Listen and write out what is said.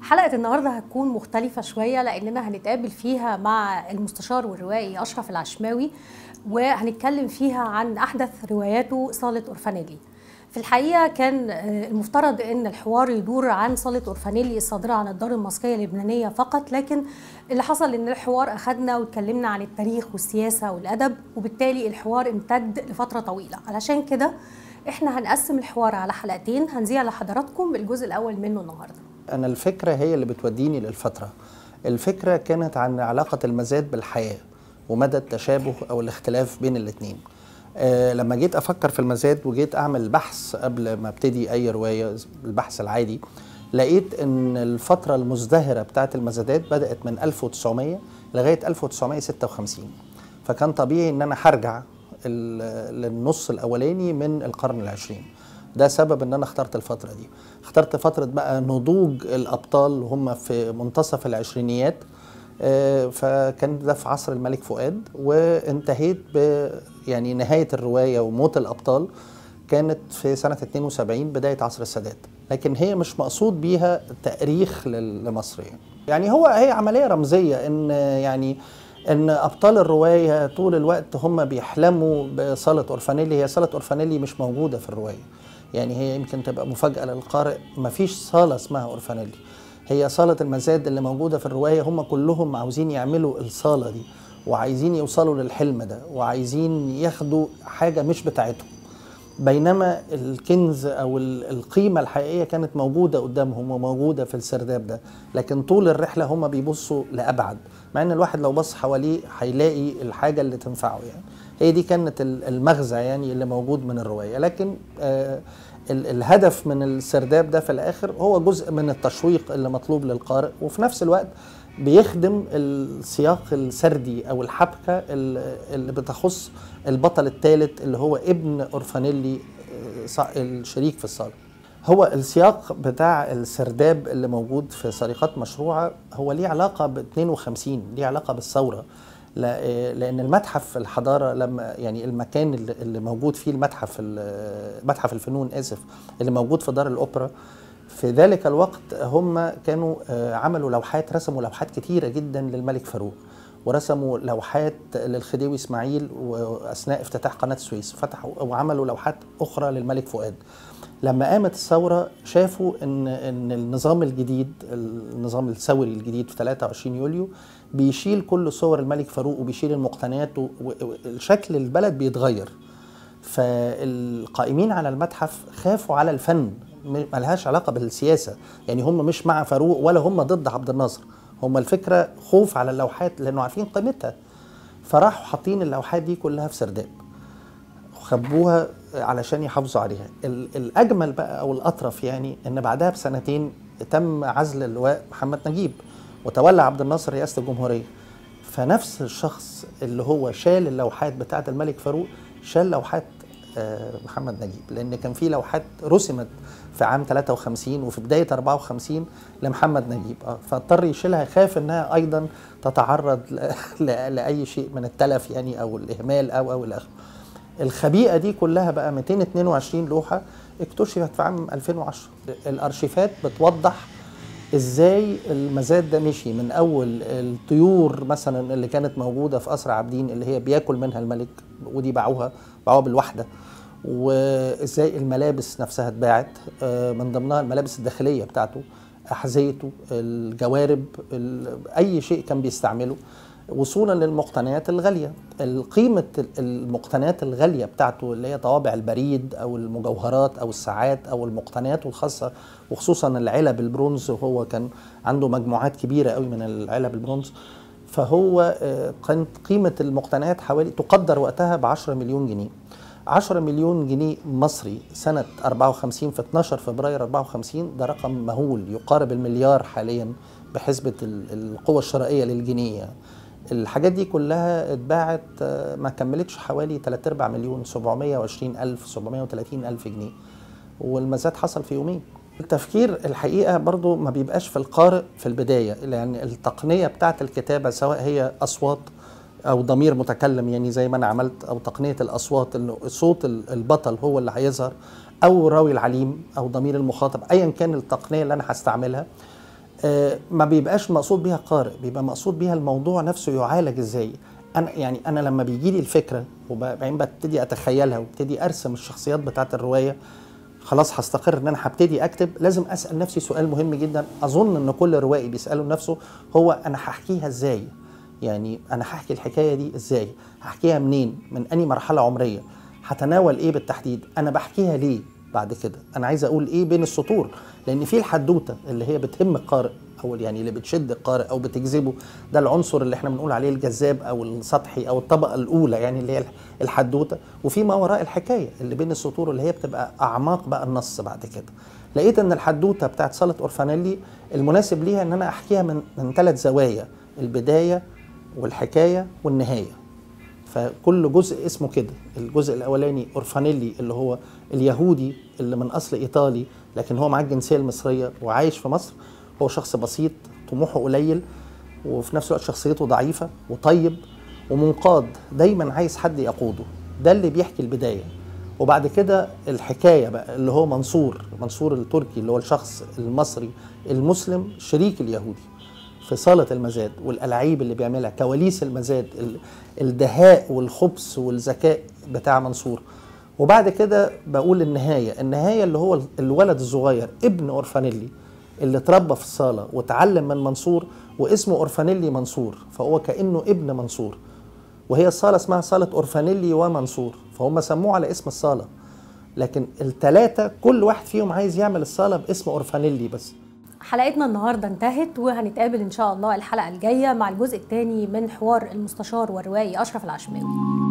حلقة النهاردة هتكون مختلفة شوية لأننا هنتقابل فيها مع المستشار والروائي أشرف العشماوي وهنتكلم فيها عن أحدث رواياته صالة أورفانيلي في الحقيقة كان المفترض أن الحوار يدور عن صالة أورفانيلي الصادرة عن الدار المصرية اللبنانية فقط لكن اللي حصل أن الحوار أخدنا واتكلمنا عن التاريخ والسياسة والأدب وبالتالي الحوار امتد لفترة طويلة علشان كده احنا هنقسم الحوار على حلقتين هنذيع لحضراتكم الجزء الأول منه النهارده أنا الفكرة هي اللي بتوديني للفترة الفكرة كانت عن علاقة المزاد بالحياة ومدى التشابه أو الاختلاف بين الاتنين أه لما جيت أفكر في المزاد وجيت أعمل بحث قبل ما ابتدي أي رواية البحث العادي لقيت أن الفترة المزدهرة بتاعت المزادات بدأت من 1900 لغاية 1956 فكان طبيعي أن أنا هرجع للنص الأولاني من القرن العشرين ده سبب ان انا اخترت الفتره دي اخترت فتره بقى نضوج الابطال هم في منتصف العشرينيات فكان ده في عصر الملك فؤاد وانتهيت ب يعني نهايه الروايه وموت الابطال كانت في سنه 72 بدايه عصر السادات لكن هي مش مقصود بيها تاريخ لمصر يعني. يعني هو هي عمليه رمزيه ان يعني ان ابطال الروايه طول الوقت هم بيحلموا بصاله اورفانيلي هي صاله اورفانيلي مش موجوده في الروايه يعني هي يمكن تبقى مفاجأة للقارئ مفيش صالة اسمها أورفانيلي هي صالة المزاد اللي موجودة في الرواية هم كلهم عاوزين يعملوا الصالة دي وعايزين يوصلوا للحلم ده وعايزين ياخدوا حاجة مش بتاعتهم بينما الكنز او القيمه الحقيقيه كانت موجوده قدامهم وموجوده في السرداب ده لكن طول الرحله هم بيبصوا لابعد مع ان الواحد لو بص حواليه هيلاقي الحاجه اللي تنفعه يعني هي دي كانت المغزى يعني اللي موجود من الروايه لكن آه الهدف من السرداب ده في الاخر هو جزء من التشويق اللي مطلوب للقارئ وفي نفس الوقت بيخدم السياق السردي او الحبكه اللي بتخص البطل الثالث اللي هو ابن اورفانيلي الشريك في الصاله هو السياق بتاع السرداب اللي موجود في سرقات مشروعه هو ليه علاقه ب 52 ليه علاقه بالثوره لان المتحف الحضاره لما يعني المكان اللي موجود فيه المتحف متحف الفنون اسف اللي موجود في دار الاوبرا في ذلك الوقت هم كانوا عملوا لوحات رسموا لوحات كتيرة جدا للملك فاروق ورسموا لوحات للخديوي اسماعيل واثناء افتتاح قناه السويس فتحوا وعملوا لوحات اخرى للملك فؤاد لما قامت الثوره شافوا ان ان النظام الجديد النظام الثوري الجديد في 23 يوليو بيشيل كل صور الملك فاروق وبيشيل المقتنيات وشكل البلد بيتغير فالقائمين على المتحف خافوا على الفن ملهاش علاقه بالسياسه يعني هم مش مع فاروق ولا هم ضد عبد الناصر هم الفكره خوف على اللوحات لانه عارفين قيمتها فراحوا حاطين اللوحات دي كلها في سرداب خبوها علشان يحافظوا عليها الاجمل بقى او الاطرف يعني ان بعدها بسنتين تم عزل اللواء محمد نجيب وتولى عبد الناصر رئاسه الجمهوريه فنفس الشخص اللي هو شال اللوحات بتاعه الملك فاروق شال لوحات محمد نجيب لان كان في لوحات رسمت في عام 53 وفي بدايه 54 لمحمد نجيب اه فاضطر يشيلها خاف انها ايضا تتعرض لاي شيء من التلف يعني او الاهمال او او الاخر الخبيئه دي كلها بقى 222 لوحه اكتشفت في عام 2010 الارشيفات بتوضح ازاي المزاد ده مشي من اول الطيور مثلا اللي كانت موجوده في قصر عابدين اللي هي بياكل منها الملك ودي باعوها باعوها بالوحده وازاي الملابس نفسها اتباعت من ضمنها الملابس الداخليه بتاعته احذيته الجوارب اي شيء كان بيستعمله وصولا للمقتنيات الغاليه قيمه المقتنيات الغاليه بتاعته اللي هي طوابع البريد او المجوهرات او الساعات او المقتنيات الخاصه وخصوصا العلب البرونز وهو كان عنده مجموعات كبيره قوي من العلب البرونز فهو كانت قيمه المقتنيات حوالي تقدر وقتها ب 10 مليون جنيه 10 مليون جنيه مصري سنة 54 في 12 فبراير 54 ده رقم مهول يقارب المليار حاليا بحسبة القوة الشرائية للجنيه الحاجات دي كلها اتباعت ما كملتش حوالي 3 4 مليون 720 ألف 730 ألف جنيه والمزاد حصل في يومين التفكير الحقيقة برضو ما بيبقاش في القارئ في البداية لأن التقنية بتاعت الكتابة سواء هي أصوات او ضمير متكلم يعني زي ما انا عملت او تقنيه الاصوات انه صوت البطل هو اللي هيظهر او راوي العليم او ضمير المخاطب ايا كان التقنيه اللي انا هستعملها آه، ما بيبقاش مقصود بيها قارئ بيبقى مقصود بيها الموضوع نفسه يعالج ازاي انا يعني انا لما بيجي لي الفكره وبعدين ببتدي اتخيلها وابتدي ارسم الشخصيات بتاعت الروايه خلاص هستقر ان انا هبتدي اكتب لازم اسال نفسي سؤال مهم جدا اظن ان كل روائي بيساله نفسه هو انا هحكيها ازاي يعني انا هحكي الحكايه دي ازاي هحكيها منين من اني مرحله عمريه هتناول ايه بالتحديد انا بحكيها ليه بعد كده انا عايز اقول ايه بين السطور لان في الحدوته اللي هي بتهم القارئ او يعني اللي بتشد القارئ او بتجذبه ده العنصر اللي احنا بنقول عليه الجذاب او السطحي او الطبقه الاولى يعني اللي هي الحدوته وفي ما وراء الحكايه اللي بين السطور اللي هي بتبقى اعماق بقى النص بعد كده لقيت ان الحدوته بتاعت صاله اورفانيلي المناسب ليها ان انا احكيها من من ثلاث زوايا البدايه والحكايه والنهايه فكل جزء اسمه كده الجزء الاولاني اورفانيلي اللي هو اليهودي اللي من اصل ايطالي لكن هو معاه الجنسيه المصريه وعايش في مصر هو شخص بسيط طموحه قليل وفي نفس الوقت شخصيته ضعيفه وطيب ومنقاد دايما عايز حد يقوده ده اللي بيحكي البدايه وبعد كده الحكايه بقى اللي هو منصور منصور التركي اللي هو الشخص المصري المسلم شريك اليهودي في صالة المزاد والألعاب اللي بيعملها كواليس المزاد ال- الدهاء والخبث والذكاء بتاع منصور وبعد كده بقول النهاية النهاية اللي هو الولد الصغير ابن أورفانيلي اللي اتربى في الصالة وتعلم من منصور واسمه أورفانيلي منصور فهو كأنه ابن منصور وهي الصالة اسمها صالة أورفانيلي ومنصور فهم سموه على اسم الصالة لكن التلاتة كل واحد فيهم عايز يعمل الصالة باسم أورفانيلي بس حلقتنا النهارده انتهت وهنتقابل ان شاء الله الحلقه الجايه مع الجزء الثاني من حوار المستشار والروائي اشرف العشماوي